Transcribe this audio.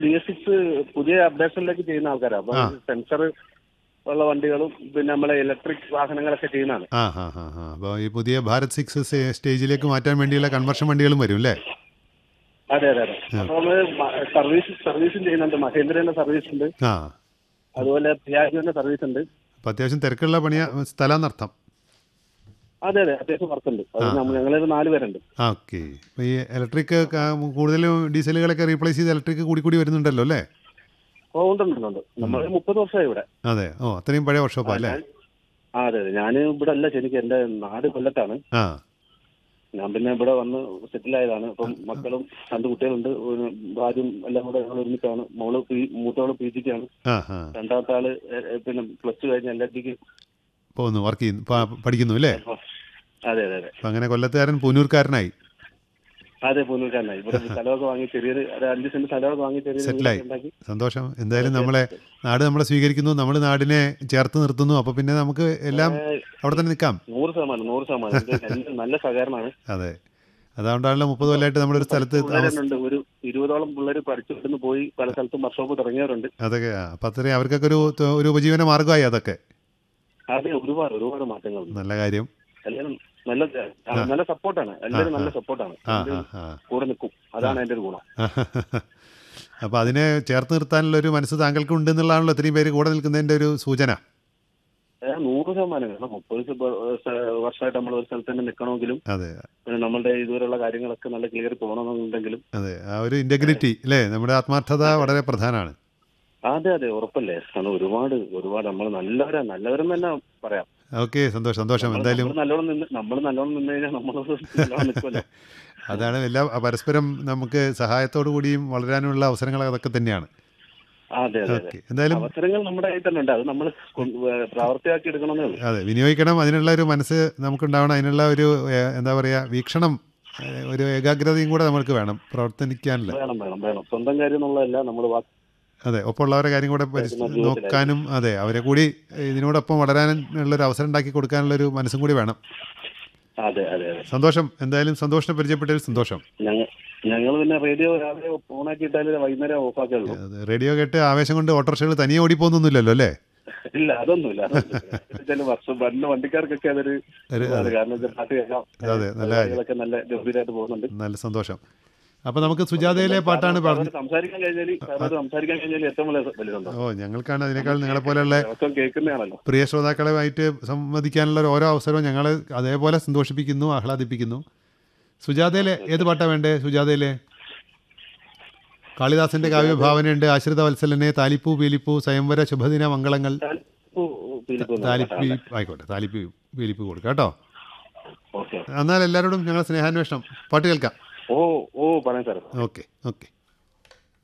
B S six പുതിയ അപ്ഡേഷനിലേക്ക് ചെയ്യുന്ന ആൾക്കാരാണ് അപ്പൊ ആ. സെൻസർ ഉള്ള വണ്ടികളും പിന്നെ നമ്മളെ ഇലക്ട്രിക് വാഹനങ്ങളൊക്കെ ചെയ്യുന്നതാണ് ആ ഹാ ഹാ ഹാ അപ്പോൾ ഈ പുതിയ ഭാരത് സിക്സ് സ്റ്റേജിലേക്ക് മാറ്റാൻ വേണ്ടിയുള്ള കൺവർഷൻ വണ്ടികളും വരും അല്ലേ അതെ അതെ അതെ അപ്പൊ നമ്മള് സർവീസ് സർവീസും ചെയ്യുന്നുണ്ട് മഹേന്ദ്രന്റെ സർവീസ് ഉണ്ട് ആ അതുപോലെ പിയാജോന്റെ സർവീസ് ഉണ്ട് അപ്പോൾ അത്യാവശ്യം തിരക്കുള്ള പണിയ സ്ഥലമെന്നർത്ഥം അതെ അതെ അത്യാവശ്യം വർക്കുണ്ട് അത് നമ്മൾ ഞങ്ങളൊരു നാല് പേരുണ്ട് ആ ഓക്കെ അപ്പോൾ ഈ ഇലക്ട്രിക് കൂടുതലും ഡീസലുകളൊക്കെ റീപ്ലേസ് ചെയ്ത് ഇലക്ട്രിക് കൂടി കൂടി വരുന്നുണ്ടല്ലോ അല്ലേ ഓ ഉണ്ട് ഉണ്ട്, ഉണ്ട് നമ്മൾ മുപ്പത് വർഷമായി ഇവിടെ അതെ ഓ അത്രയും പഴയ വർക്ക്ഷോപ്പാ അല്ലേ ആ അതെ അതെ ഞാൻ ഇവിടെ അല്ല ശരിക്കും എന്റെ നാട് കൊല്ലത്താണ് ആ ഞാൻ പിന്നെ ഇവിടെ വന്ന് സെറ്റിൽ ആയതാണ് അപ്പം മക്കളും രണ്ട് കുട്ടികളുണ്ട് ഒരു ഭാര്യയും എല്ലാം കൂടെ ഞങ്ങൾ ഒരുമിച്ചാണ് മോള് പി മൂത്തവള് പി ജിക്കാണ് ആ ആ രണ്ടാമത്തെ ആള് എ- എ- പിന്നെ പ്ലസ് ടു കഴിഞ്ഞ എൽ ടിക്ക് പോകുന്നു വർക്ക് ചെയ്യുന്നു പ- പഠിക്കുന്നു അല്ലേ അതെ അതെ അതെ അപ്പം അങ്ങനെ കൊല്ലത്തുകാരൻ പൂനൂർക്കാരനായി അതെ പൂനൂർക്കാരനായി ഇവിടെ സ്ഥലമൊക്കെ വാങ്ങി ചെറിയൊരു ഒരു അഞ്ച് സെന്റ് സ്ഥലമൊക്കെ വാങ്ങി ചെറിയൊരു സെറ്റിലായി വീടൊക്കെ ഉണ്ടാക്കി സന്തോഷം എന്തായാലും നമ്മളെ നാട് നമ്മളെ സ്വീകരിക്കുന്നു നമ്മൾ നാടിനെ ചേർത്ത് നിർത്തുന്നു അപ്പോൾ പിന്നെ നമുക്ക് എല്ലാം അവിടെ തന്നെ നിൽക്കാം നൂറ് ശതമാനം നൂറ് ശതമാനം ഇത് നല്ല- നല്ല സഹകരണമാണ് അതെ അതുകൊണ്ടാണല്ലോ മുപ്പത് കൊല്ലമായിട്ട് നമ്മളൊരു സ്ഥലത്ത് താമസം പിള്ളേരുണ്ട് ഒരു ഇരുപതോളം പിള്ളേർ പഠിച്ചു ഇവിടുന്ന് പോയി പല സ്ഥലത്തും വർക്ക്ഷോപ്പ് തുടങ്ങിയവരുണ്ട് അതൊക്കെ ആ, അപ്പം അത്രയും അവർക്കൊക്കെ ഒരു ത- ഒരു ഉപജീവന മാർഗമായി അതൊക്കെ അതെ ഒരുപാട് ഒരുപാട് മാറ്റങ്ങളുണ്ട് നല്ല കാര്യം എല്ലാവരും നല്ല ആ, നല്ല സപ്പോർട്ടാണ് എല്ലാവരും നല്ല സപ്പോർട്ടാണ് ആ ആ ആ കൂടെ നിൽക്കും അതാണ് എന്റെ ഒരു ഗുണം അപ്പോൾ അതിനെ ചേർത്ത് നിർത്താനുള്ള ഒരു മനസ്സ് താങ്കൾക്ക് ഉണ്ടെന്നുള്ളതാണല്ലോ ഇത്രയും പേര് കൂടെ നിൽക്കുന്നതിൻ്റെ ഒരു സൂചന ഏ, നൂറ് ശതമാനം കാരണം മുപ്പത് ശ- സ- വർഷമായിട്ട് നമ്മൾ ഒരു സ്ഥലത്ത് തന്നെ നിൽക്കണമെങ്കിലും അതെ പിന്നെ നമ്മളുടെ ഇതുവരെയുള്ള കാര്യങ്ങളൊക്കെ നല്ല ക്ലിയർ പോകണമെന്നുണ്ടെങ്കിലും അതെ ആ ഒരു ഇൻറ്റഗ്രിറ്റി അല്ലേ നമ്മുടെ ആത്മാർത്ഥത വളരെ പ്രധാനമാണ് അതെ അതെ ഉറപ്പല്ലേ കാരണം ഒരുപാട് ഒരുപാട് നമ്മൾ നല്ലവരാ നല്ലവരെന്ന് തന്നെ പറയാം ഓക്കെ സന്തോഷം സന്തോഷം എന്തായാലും നമ്മൾ നല്ലോണം നിന്ന് നമ്മൾ നല്ലോണം നിന്ന് കഴിഞ്ഞാൽ നമ്മൾ നല്ലോണം നിൽക്കുമല്ലോ അതാണ് എല്ലാ പരസ്പരം നമുക്ക് സഹായത്തോടു കൂടിയും വളരാനുള്ള അവസരങ്ങൾ അതൊക്കെ തന്നെയാണ് അതെ അതെ അതെ ഓക്കെ എന്തായാലും അവസരങ്ങൾ നമ്മുടെ കയ്യിൽ തന്നെ ഉണ്ട് അത് നമ്മൾ പ്രാവർത്തിയാക്കി എടുക്കണമെന്നേ ഉള്ളൂ അതെ വിനിയോഗിക്കണം അതിനുള്ള ഒരു മനസ്സ് നമുക്കുണ്ടാവണം അതിനുള്ള ഒരു ഏഹ്, എന്താ പറയുക വീക്ഷണം ഏഹ്, ഒരു ഏകാഗ്രതയും കൂടെ നമുക്ക് വേണം പ്രവർത്തിക്കാനുള്ള വേണം വേണം വേണം സ്വന്തം കാര്യം എന്നുള്ളതല്ല നമ്മൾ അതെ ഒപ്പമുള്ളവരുടെ കാര്യം കൂടെ പരിസ്ഥ- ജീവിതത്തിലായി. നോക്കാനും അതെ അവരെ കൂടി ഇതിനോടൊപ്പം വളരാനുള്ള ഒരു അവസരം ഉണ്ടാക്കി കൊടുക്കാനുള്ള ഒരു മനസ്സും കൂടി വേണം അതെ അതെ അതെ സന്തോഷം എന്തായാലും സന്തോഷം പരിചയപ്പെട്ടതിൽ സന്തോഷം ഞങ്ങൾ ഞങ്ങൾ പിന്നെ റേഡിയോ രാവിലെ ഓണാക്കി ഇട്ടാലേ വൈകുന്നേരം ഓഫാക്കുള്ളൂ അത് റേഡിയോ കേട്ട് ആവേശം കൊണ്ട് ഓട്ടോറിക്ഷകൾ തനിയെ ഓടിപ്പോകുന്നൊന്നുമില്ലല്ലോ അല്ലേ ഇല്ല അതൊന്നുമില്ല അതൊന്നുമില്ല. ചില വർഷം വന്ന വണ്ടിക്കാർക്കൊക്കെ അതൊരു ഒരു- ഇതാണ്. കാരണം വെച്ചാൽ പാട്ട് കേൾക്കാം അതെ, നല്ല പരിപാടികളൊക്കെ നല്ല ഗംഭീരമായിട്ട് പോകുന്നുണ്ട് നല്ല സന്തോഷം അപ്പോൾ നമുക്ക് സുജാതയിലെ പാട്ടാണ് സാറിനോട് പറഞ്ഞത് സംസാരിക്കാൻ കഴിഞ്ഞാൽ സാറിനോട് സംസാരിക്കാൻ കഴിഞ്ഞാൽ ഏറ്റവും വലിയ വലുതുണ്ടോ ഓ ഞങ്ങൾക്കാണ് അതിനേക്കാൾ നിങ്ങളെ പോലെയുള്ള ദിവസം കേൾക്കുന്നതാണല്ലോ പ്രിയ ശ്രോതാക്കളുമായിട്ട് സംവദിക്കാനുള്ള ഒരു ഓരോ അവസരവും ഞങ്ങൾ അതേപോലെ സന്തോഷിപ്പിക്കുന്നു ആഹ്ലാദിപ്പിക്കുന്നു സുജാതയിലെ ഏത് പാട്ടാ വേണ്ടേ സുജാതയിലെ കാളിദാസന്റെ കാവ്യഭാവനയുണ്ട് ആശ്രിത വത്സലനെ താലിപ്പൂ പീലിപ്പൂ സ്വയംവര ശുഭദിന മംഗളങ്ങൾ ഓ, ഓ, പീലിപ്പൂ എന്ന് താലിപ്പി പറഞ്ഞ ആയിക്കോട്ടെ താലിപ്പി പീലിപ്പൂ കൊടുക്കാം കേട്ടോ ഓക്കെ എന്നാൽ എല്ലാവരോടും ഞങ്ങൾ സ്നേഹാന്വേഷണം പാട്ട് കേൾക്കാം ഓ ഓ പറയാം സാർ ഓക്കെ ഓക്കെ